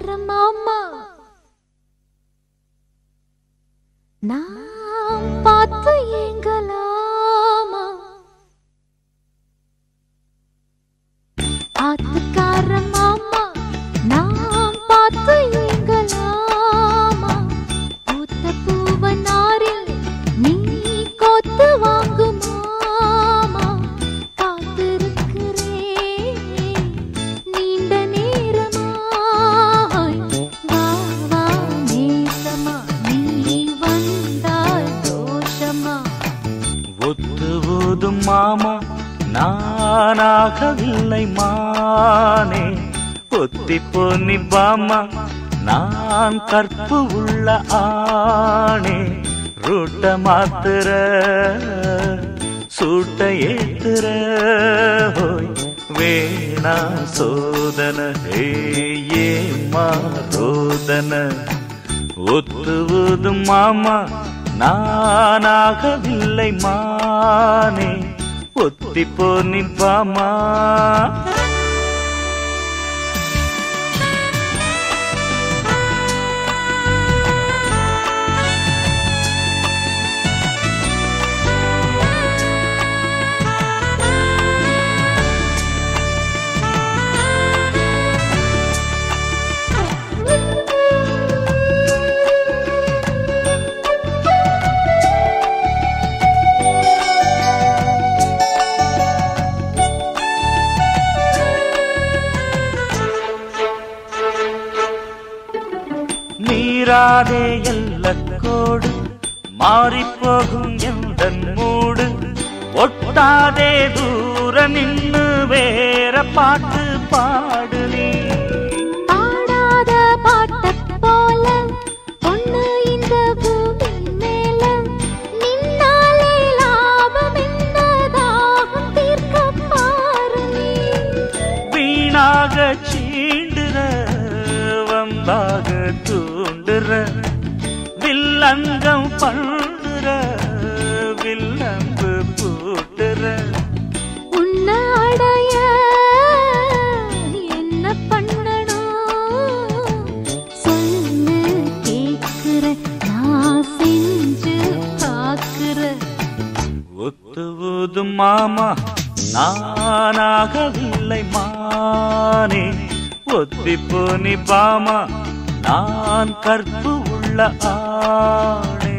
ஆத்துக்கார மாமா நாம் பார்த்து ஏங்கலாமா ஆத்துக்கார மாமா நாம் பார்த்து ஏங்கலாமா பூத்த பூவனாரில் நீ கோத்து வாங்கு மாமா காத்திருக்கிறேன் நீண்ட நேரமாய் வா வா நேசமா நீ வந்தால் தோஷமா ஒத்து ஊதும் மாமா நானாகவில்லை மானே ஒத்தி பொன்னி பாமா நான் கற்பு உள்ள ஆணே ரூட்ட மாத்துற சூட்ட ஏத்துற ஹோய் வேணா சோதன ஹே ஏமா ரோதன ஒத்து ஊதும் மாமா நானாகவில்லை மானே ஒத்தி போனி பாமா மீறாதே எல்லக்கோடு மாறிப்போகும் எந்த மூடு ஒட்டாதே தூர நின்னு வேற பாட்டு பாடு நீ பாடாத பாட்டப் போல பொண்ணு இந்த பூமி மேல நின்னாலே லாபம் என்ன தாகம் தீர்க்க பாரு நீ வீணாக சீண்டுற வந்தாக தூண்டுற வில்லங்கம் பண்ணுற வில்லம்பு பூட்டுற உன்னை அடைய என்ன பண்ணணும் சொல்லு கேக்குற நான் செஞ்சு பார்க்கிற ஒத்து ஊதும் மாமா நானாகவில்லை மானே ஒத்தி போனி பாமா நான் கற்பு உள்ள ஆணே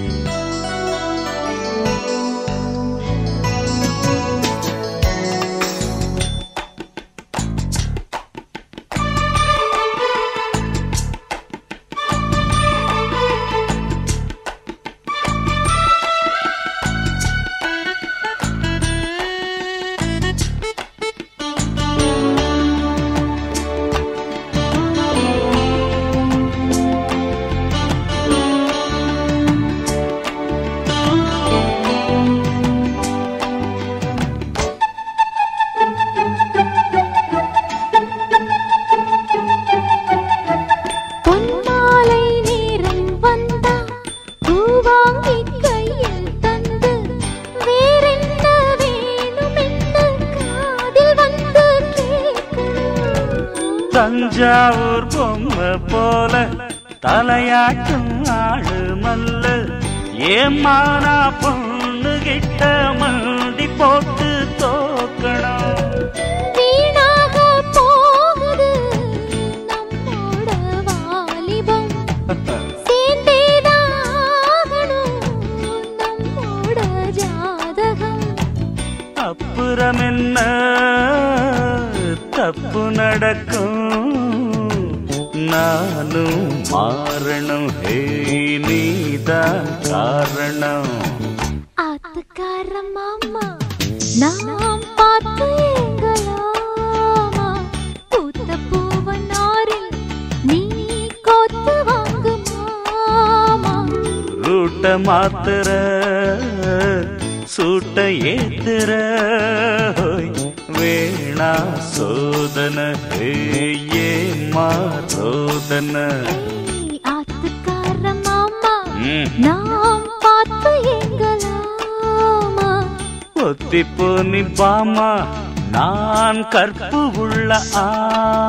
பொன்மாலை நேரம் வந்தா பூவாங்கி கையில் தந்து வேறென்ன வேணுமென்னு காதில் வந்து கேட்கணும் தஞ்சாவூர் பொம்மை போல தலையாட்டும் ஆளு மல்ல ஏமானா பொண்ணு கிட்ட மண்டி போட்டு தோக்கணும் வீணாக போகுது நம்மோட வாலிபம் சேர்ந்தேதான் ஆகணும் நம்மோட ஜாதகம் அப்புறம் என்ன தப்பு நடக்கும் நானும் மாறணும் ஹே நீதான் காரணம் ஆத்துக்கார மாமா நாம் பார்த்து ஏங்கலாமா பூத்த பூவனாரில் நீ கோத்து வாங்கு மாமா ரூட்ட மாத்துற சூட்ட ஏத்துற ஹோய், வேணா சோதன ஹே, ஏம்மா ரோதன ஏய், ஆத்துக்கார மாமா ம், நாம் பார்த்து ஏங்கலாமா ஒத்தி போனி பாமா நான் கற்பு உள்ள ஆ